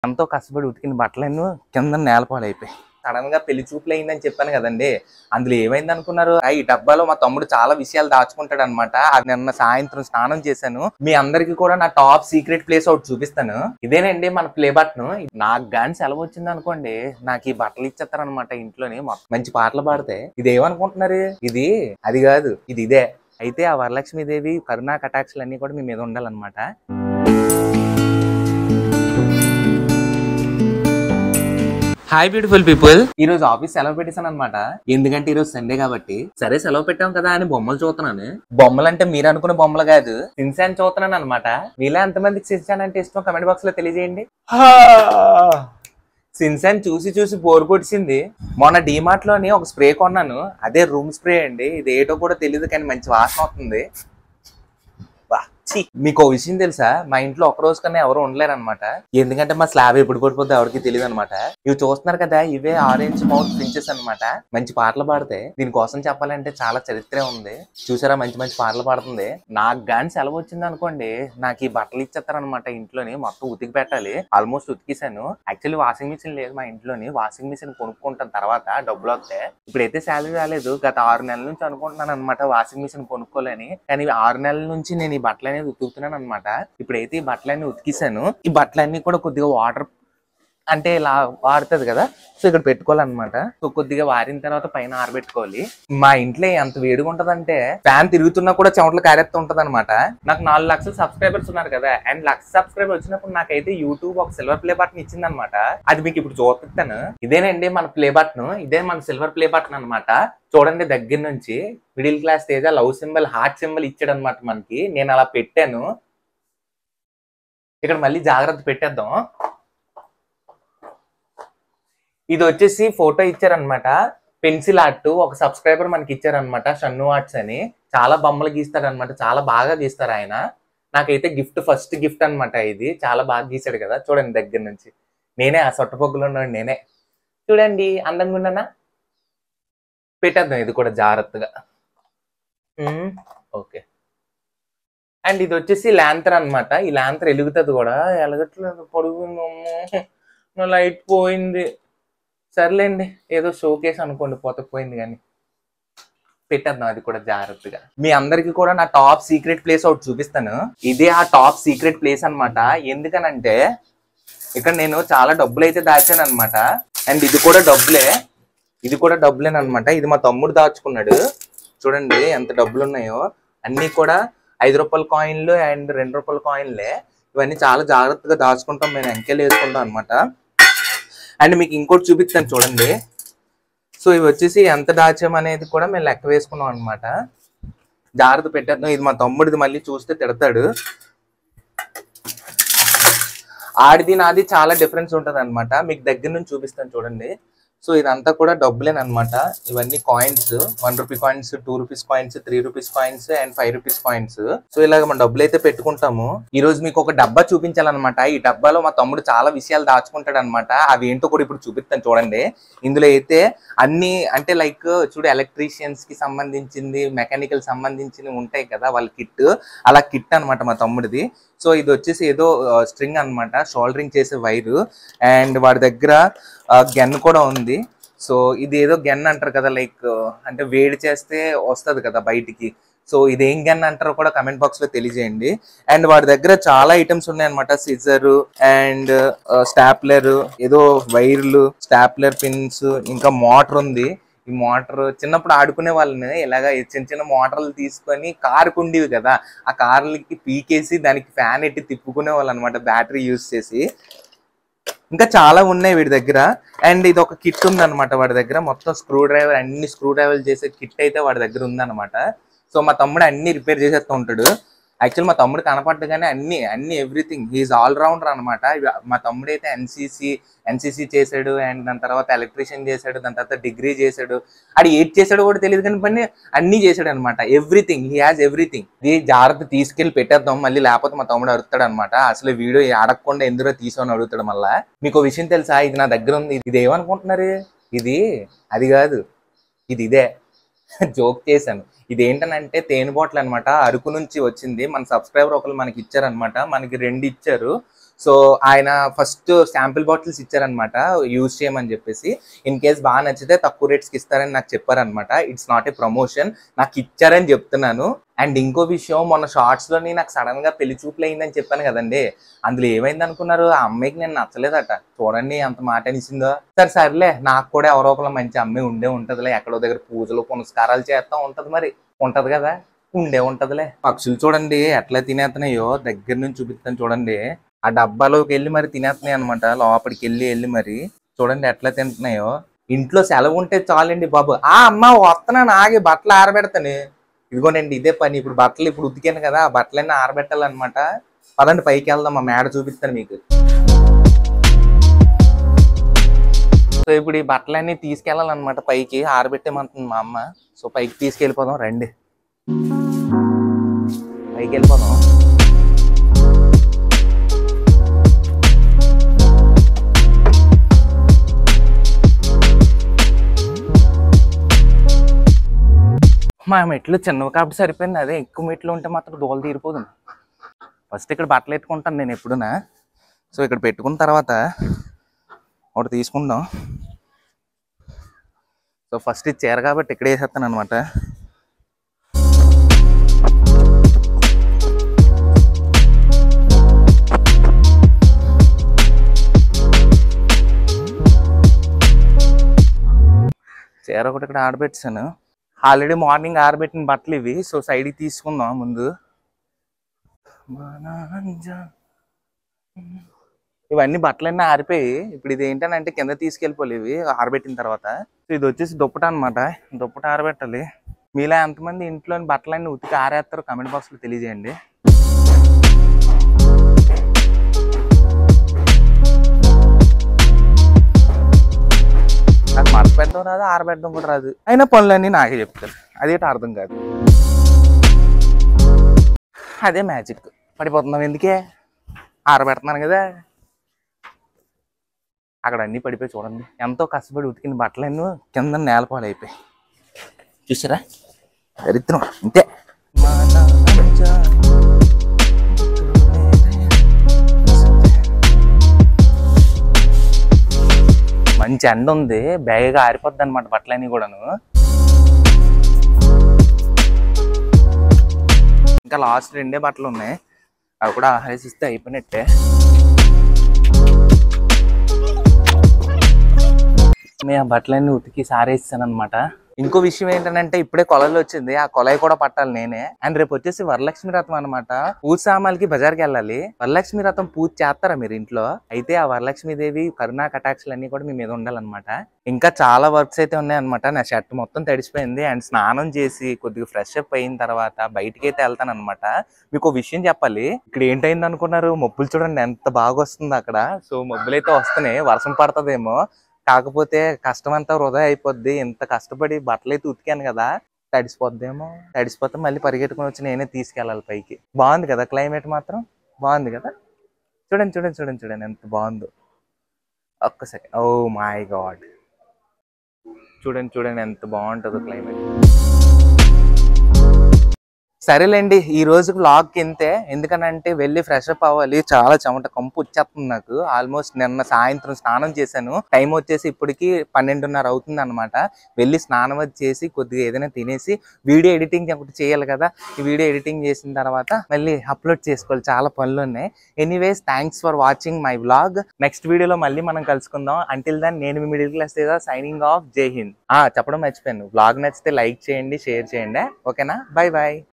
ఎంతో కష్టపడి ఉతికిన బట్టలన్నీ కింద నేలపాలైపోయి సడన్ గా పెళ్లి చూపులు అయిందని చెప్పాను కదండి అందులో ఏమైంది అనుకున్నారు ఆ, ఈ డబ్బాలో మా తమ్ముడు చాలా విషయాలు దాచుకుంటాడు అనమాట అది నిన్న సాయంత్రం స్నానం చేశాను మీ అందరికి కూడా నా టాప్ సీక్రెట్ ప్లేస్ ఒకటి చూపిస్తాను ఇదేనండి మన ప్లే బటన్ నాకు గాని సెలవు వచ్చింది అనుకోండి నాకు ఈ బట్టలు ఇచ్చేస్తారు అనమాట ఇంట్లోని మొత్తం మంచి పాటలు పాడితే ఇది ఏమనుకుంటున్నారు ఇది అది కాదు ఇది ఇదే అయితే ఆ వరలక్ష్మీదేవి కరుణా కటాక్షలు అన్ని కూడా మీ మీద ఉండాలన్నమాట హాయ్ బ్యూటిఫుల్ పీపుల్ ఈ రోజు ఆఫీస్ సెలవు పెట్టేశాను అనమాట ఎందుకంటే ఈ రోజు సండే కాబట్టి సరే సెలవు పెట్టాం కదా అని బొమ్మలు చూస్తున్నాను బొమ్మలు అంటే మీరు అనుకునే బొమ్మలు కాదు సిన్సాన్ చూస్తున్నాను అనమాట మీలో ఎంతమందికి సిన్సాన్ అంటే ఇష్టం కమెంట్ బాక్స్ లో తెలియజేయండి సిన్సాన్ చూసి చూసి బోర్ కొట్టింది మొన్న డిమార్ట్ లోని ఒక స్ప్రే కొన్నాను అదే రూమ్ స్ప్రే అండి ఇది ఏటో కూడా తెలియదు కానీ మంచి వాసన వస్తుంది వా, ఛీ. మీకు ఓ విషయం తెలుసా మా ఇంట్లో ఒక రోజు కన్నా ఎవరు ఉండలేరు అనమాట ఎందుకంటే మా స్లాబ్ ఎప్పుడు పడిపోతే ఎవరికి తెలియదు అనమాట ఇవి చూస్తున్నారు కదా ఇవే ఆరెంజ్ మౌత్ ప్రిన్సెస్ అన్నమాట మంచి పాటలు పాడితే దీనికోసం చెప్పాలంటే చాలా చరిత్రే ఉంది చూసారా మంచి మంచి పాటలు పాడుతుంది నాకు గాని సెలవు వచ్చింది అనుకోండి నాకు ఈ బట్టలు ఇచ్చేస్తారనమాట ఇంట్లోని మొత్తం ఉతికి పెట్టాలి ఆల్మోస్ట్ ఉతికేసాను యాక్చువల్లీ వాషింగ్ మిషన్ లేదు మా ఇంట్లోని వాషింగ్ మిషన్ కొనుక్కుంటాను తర్వాత డబ్బులు వస్తే ఇప్పుడైతే శాలరీ రాలేదు గత ఆరు నెలల నుంచి అనుకుంటున్నాను అనమాట వాషింగ్ మిషన్ కొనుక్కోలేని కానీ ఆరు నెలల నుంచి నేను ఈ బట్టలు అనేది ఉతుకుతున్నాను అనమాట ఇప్పుడైతే ఈ బట్టలన్నీ ఉతికేసాను ఈ బట్టలన్నీ కూడా కొద్దిగా వాటర్ అంటే ఇలా వాడుతుంది కదా సో ఇక్కడ పెట్టుకోవాలన్నమాట సో కొద్దిగా వారిన తర్వాత పైన ఆరబెట్టుకోవాలి మా ఇంట్లో ఎంత వేడిగా ఉంటదంటే ఫ్యాన్ తిరుగుతున్నా కూడా చెమటలు కారేస్తూ ఉంటది అనమాట నాకు నాలుగు లక్షల సబ్స్క్రైబర్స్ ఉన్నారు కదా అండ్ లక్ష సబ్స్క్రైబర్ వచ్చినప్పుడు నాకైతే యూట్యూబ్ ఒక సిల్వర్ ప్లే బటన్ ఇచ్చింది అనమాట అది మీకు ఇప్పుడు చూపిస్తాను ఇదేనండి మన ప్లే బటన్ ఇదే మన సిల్వర్ ప్లే బటన్ అన్నమాట చూడండి దగ్గర నుంచి middle class Teja love symbol heart symbol ఇచ్చాడు అనమాట మనకి నేను అలా పెట్టాను ఇక్కడ మళ్ళీ జాగ్రత్త పెట్టేద్దాం ఇది వచ్చేసి ఫోటో ఇచ్చారనమాట పెన్సిల్ ఆర్ట్ ఒక సబ్స్క్రైబర్ మనకి ఇచ్చారనమాట షన్ను ఆర్ట్స్ అని చాలా బొమ్మలు గీస్తారనమాట చాలా బాగా గీస్తారు ఆయన నాకైతే గిఫ్ట్ ఫస్ట్ గిఫ్ట్ అన్నమాట ఇది చాలా బాగా గీసాడు కదా చూడండి దగ్గర నుంచి నేనే ఆ సొట్టపొగ్గులో ఉన్నాడు నేనే చూడండి అందంగా ఉన్నానా పెట్టేద్దాం ఇది కూడా జాగ్రత్తగా ఓకే అండ్ ఇది వచ్చేసి ల్యాంతర్ అన్నమాట ఈ ల్యాంతర్ వెలుగుతుంది కూడా ఎలగట్లేదు పొడుగు నా లైట్ పోయింది సర్లేండి ఏదో షోకేస్ అనుకోండి పోతే పోయింది కానీ పెట్టేద్దాం అది కూడా జాగ్రత్తగా మీ అందరికి కూడా నా టాప్ సీక్రెట్ ప్లేస్ ఒకటి చూపిస్తాను ఇదే ఆ టాప్ సీక్రెట్ ప్లేస్ అన్నమాట ఎందుకనంటే ఇక్కడ నేను చాలా డబ్బులు అయితే దాచాను అనమాట అండ్ ఇది కూడా డబ్బులే ఇది కూడా డబ్బులేనమాట ఇది మా తమ్ముడు దాచుకున్నాడు చూడండి ఎంత డబ్బులు ఉన్నాయో అన్ని కూడా ఐదు రూపాయల కాయిన్లు అండ్ రెండు రూపాయల కాయిన్లే ఇవన్నీ చాలా జాగ్రత్తగా దాచుకుంటాం మేము ఎంకెల్ వేసుకుంటాం అనమాట అండ్ మీకు ఇంకోటి చూపిస్తాను చూడండి సో ఇవి వచ్చేసి ఎంత దాచామనేది కూడా మేము లెక్క వేసుకున్నాం అనమాట జాగ్రత్త పెట్టేద్దాం ఇది మా తమ్ముడిది మళ్ళీ చూస్తే తిడతాడు ఆడిది నాది చాలా డిఫరెన్స్ ఉంటుంది అనమాట మీకు దగ్గర నుంచి చూపిస్తాను చూడండి సో ఇదంతా కూడా డబ్బులేనమాట ఇవన్నీ coins one rupee coins two rupees coins three rupees coins and five rupees coins so ఇలాగ మనం డబ్బులు అయితే పెట్టుకుంటాము ఈ రోజు మీకు ఒక డబ్బా చూపించాలన్నమాట ఈ డబ్బాలో మా తమ్ముడు చాలా విషయాలు దాచుకుంటాడు అనమాట అవి ఏంటో కూడా ఇప్పుడు చూపిస్తాను చూడండి ఇందులో అయితే అన్ని అంటే లైక్ చూడు ఎలక్ట్రీషియన్స్ కి సంబంధించింది మెకానికల్ సంబంధించినవి ఉంటాయి కదా వాళ్ళ కిట్ అలా కిట్ అన్నమాట మా తమ్ముడిది సో ఇది వచ్చేసి ఏదో స్ట్రింగ్ అన్నమాట షోల్డరింగ్ చేసే వైరు అండ్ వాడి దగ్గర గన్ కూడా ఉంది సో ఇది ఏదో గన్ అంటారు కదా లైక్ అంటే వేడి చేస్తే వస్తది కదా బయటికి సో ఇది ఏం గన్ అంటారో కూడా కమెంట్ బాక్స్ లో తెలియజేయండి అండ్ వాడి దగ్గర చాలా ఐటమ్స్ ఉన్నాయన్నమాట సిజర్ అండ్ స్టాప్లర్ ఏదో వైర్లు స్టాప్లర్ పిన్స్ ఇంకా మోటార్ ఉంది ఈ మోటార్ చిన్నప్పుడు ఆడుకునే వాళ్ళని ఇలాగ చిన్న చిన్న మోటార్లు తీసుకొని కారు ఉండేవి కదా ఆ కార్లకి పీకేసి దానికి ఫ్యాన్ ఎట్టి తిప్పుకునే వాళ్ళు అనమాట బ్యాటరీ యూస్ చేసి ఇంకా చాలా ఉన్నాయి వీడి దగ్గర అండ్ ఇది ఒక కిట్ ఉందన్నమాట వాడి దగ్గర మొత్తం స్క్రూ డ్రైవర్ అన్ని స్క్రూ డ్రైవర్ చేసే కిట్ అయితే వాడి దగ్గర ఉందన్నమాట సో మా తమ్ముడు అన్ని రిపేర్ చేసేస్తూ ఉంటాడు యాక్చువల్ మా తమ్ముడు కనపడ్డగానే అన్ని అన్ని ఎవ్రీథింగ్ హీఈస్ ఆల్ రౌండర్ అనమాట మా తమ్ముడు అయితే ఎన్సీసీ ఎన్సీసీ చేశాడు అండ్ దాని తర్వాత ఎలక్ట్రీషియన్ చేశాడు దాని తర్వాత డిగ్రీ చేశాడు అది ఏది చేశాడో కూడా తెలియదు కానీ పని అన్ని చేశాడు అనమాట ఎవ్రీథింగ్ హీ హాజ్ ఎవ్రీథింగ్ ఇది జాగ్రత్త తీసుకెళ్లి పెట్టేద్దాం మళ్ళీ లేకపోతే మా తమ్ముడు అడుగుతాడు అనమాట అసలు వీడియో అడగకుండా ఎందులో తీసామని అడుగుతాడు మళ్ళా మీకు ఒక విషయం తెలుసా ఇది నా దగ్గర ఉంది ఇది ఏమనుకుంటున్నారు ఇది అది కాదు ఇది ఇదే జోక్ చేశాను ఇది ఏంటనంటే తేనె బాటిల్ అనమాట అరకు నుంచి వచ్చింది మన సబ్స్క్రైబర్ ఒకరు మనకి ఇచ్చారనమాట మనకి రెండు ఇచ్చారు సో ఆయన ఫస్ట్ శాంపిల్ బాటిల్స్ ఇచ్చారనమాట యూజ్ చేయమని చెప్పేసి ఇన్ కేస్ బాగా నచ్చితే తక్కువ రేట్స్కి ఇస్తారని నాకు చెప్పారనమాట ఇట్స్ నాట్ ఏ ప్రమోషన్ నాకు ఇచ్చారని చెప్తున్నాను అండ్ ఇంకో విషయం మొన్న షార్ట్స్ లోని నాకు సడన్ గా పెళ్లి చూపులు అయిందని చెప్పాను కదండి అందులో ఏమైంది అనుకున్నారు ఆ అమ్మాయికి నేను నచ్చలేదట చూడండి అంత మాట అనిసిందో సరే సర్లే నాకు కూడా ఎవరో ఒకరు మంచి అమ్మాయి ఉండే ఉంటదిలే ఎక్కడో దగ్గర పూజలు పునస్కారాలు చేస్తా ఉంటది మరి ఉంటది కదా ఉండే ఉంటదిలే పక్షులు చూడండి ఎట్లా తినేస్తున్నాయో దగ్గర నుంచి చూపిస్తాను చూడండి ఆ డబ్బాలోకి వెళ్ళి మరి తినేస్తున్నాయి అనమాట లోపలికి వెళ్ళి వెళ్ళి మరి చూడండి ఎట్లా తింటున్నాయో ఇంట్లో సెలవు ఉంటే చాలండి బాబు ఆ అమ్మ వస్తున్నాను ఆగి బట్టలు ఆరబెడతాను ఇదిగోనండి ఇదే పని ఇప్పుడు బట్టలు ఇప్పుడు ఉతికాను కదా ఆ బట్టలన్నీ ఆరబెట్టాలన్నమాట పదండి పైకి వెళ్దాం మా మేడ చూపిస్తాను మీకు సో ఇప్పుడు ఈ బట్టలన్నీ తీసుకెళ్ళాలన్నమాట పైకి ఆరబెట్టేమంటుంది మా అమ్మ సో పైకి తీసుకెళ్ళిపోదాం రండి పైకి వెళ్ళిపోదాం మా మెట్లు చిన్నవి కాబట్టి సరిపోయింది అదే ఎక్కువ మెట్లు ఉంటే మాత్రం దోలు తీరిపోదు ఫస్ట్ ఇక్కడ బట్టలు ఎట్టుకుంటాను నేను ఎప్పుడునా సో ఇక్కడ పెట్టుకున్న తర్వాత ఒకటి తీసుకుందాం సో ఫస్ట్ ఇది చీర కాబట్టి ఇక్కడ వేసేస్తాను అనమాట చీర ఒకటి ఇక్కడ ఆడబెట్టాను ఆల్రెడీ మార్నింగ్ ఆరబెట్టిన బట్టలు ఇవి సో సైడ్కి తీసుకుందాం ముందు మనాంజా. ఇవన్నీ బట్టలన్నీ ఆరిపోయి ఇప్పుడు ఇది ఏంటంటే కింద తీసుకెళ్ళిపోలే ఇవి ఆరబెట్టిన తర్వాత సో ఇది వచ్చేసి దుప్పట అనమాట దుప్పట ఆరబెట్టాలి మీలా ఎంతమంది ఇంట్లోని బట్టలన్నీ ఉతికి ఆరేస్తారో కమెంట్ బాక్స్లో తెలియజేయండి నాకు మడత పెట్టడం రాదు ఆరబెట్టడం కూడా రాదు అయినా పనులన్నీ నాకే చెప్తారు అదేంటి అర్థం కాదు అదే మ్యాజిక్ పడిపోతున్నాం ఎందుకే ఆరబెడుతున్నాను కదా అక్కడ అన్నీ పడిపోయి చూడండి ఎంతో కష్టపడి ఉతికిన బట్టలన్నీ కింద నేలపాలు అయిపోయి చూసారా దరిద్రం అంతే మంచి ఎండ ఉంది బేగగా ఆరిపోద్ది అనమాట బట్టలన్నీ కూడాను ఇంకా లాస్ట్ రెండే బట్టలు ఉన్నాయి అవి కూడా ఆహ్లాదిస్తే అయిపోయినట్టే నేను ఆ బట్టలన్నీ ఉతికి సారేస్తాను అనమాట ఇంకో విషయం ఏంటంటే ఇప్పుడే కొలలు వచ్చింది ఆ కొలయి కూడా పట్టాలి నేనే అండ్ రేపు వచ్చేసి వరలక్ష్మి రథం అనమాట పూజ సామాన్లకి బజార్కి వెళ్ళాలి వరలక్ష్మి రథం పూజ చేస్తారా మీరు ఇంట్లో అయితే ఆ వరలక్ష్మి దేవి కరుణా కటాక్షలు అన్ని కూడా మీ మీద ఉండాలన్నమాట ఇంకా చాలా వర్క్స్ అయితే ఉన్నాయన్నమాట నా షర్ట్ మొత్తం తడిసిపోయింది అండ్ స్నానం చేసి కొద్దిగా ఫ్రెష్ అప్ అయిన తర్వాత బయటికి అయితే వెళ్తాను అనమాట మీకు ఒక విషయం చెప్పాలి ఇక్కడ ఏంటైంది అనుకున్నారు మబ్బులు చూడండి ఎంత బాగా వస్తుంది అక్కడ సో మబ్బులు అయితే వస్తున్నాయి వర్షం పడుతుందేమో కాకపోతే కష్టం అంతా వృధా అయిపోద్ది ఇంత కష్టపడి బట్టలు అయితే ఉతికాను కదా తడిసిపోద్దేమో తడిసిపోతే మళ్ళీ పరిగెట్టుకుని వచ్చి నేనే తీసుకెళ్ళాలి పైకి బాగుంది కదా క్లైమేట్ మాత్రం బాగుంది కదా చూడండి చూడండి చూడండి చూడండి ఎంత బాగుందో ఒక్క సెకండ్ ఓ మై గాడ్ చూడండి చూడండి ఎంత బాగుంటుందో క్లైమేట్ సరేలేండి ఈ రోజు వ్లాగ్ ఇంతే ఎందుకనంటే వెళ్ళి ఫ్రెష్ అప్ అవ్వాలి చాలా చెమట కంపు వచ్చేస్తుంది నాకు ఆల్మోస్ట్ నిన్న సాయంత్రం స్నానం చేశాను టైం వచ్చేసి ఇప్పటికి పన్నెండున్నర అవుతుంది అనమాట వెళ్ళి స్నానం అది చేసి కొద్దిగా ఏదైనా తినేసి వీడియో ఎడిటింగ్ ఒకటి చేయాలి కదా ఈ వీడియో ఎడిటింగ్ చేసిన తర్వాత మళ్ళీ అప్లోడ్ చేసుకోవాలి చాలా పనులు ఉన్నాయి anyways thanks for watching my vlog next వీడియోలో మళ్ళీ మనం కలుసుకుందాం అంటిల్ దాన్ నేను మీ middle class signing off Jai Hind ఆ చెప్పడం మర్చిపోయాను వ్లాగ్ నచ్చితే లైక్ చేయండి షేర్ చేయండి ఓకేనా బై బాయ్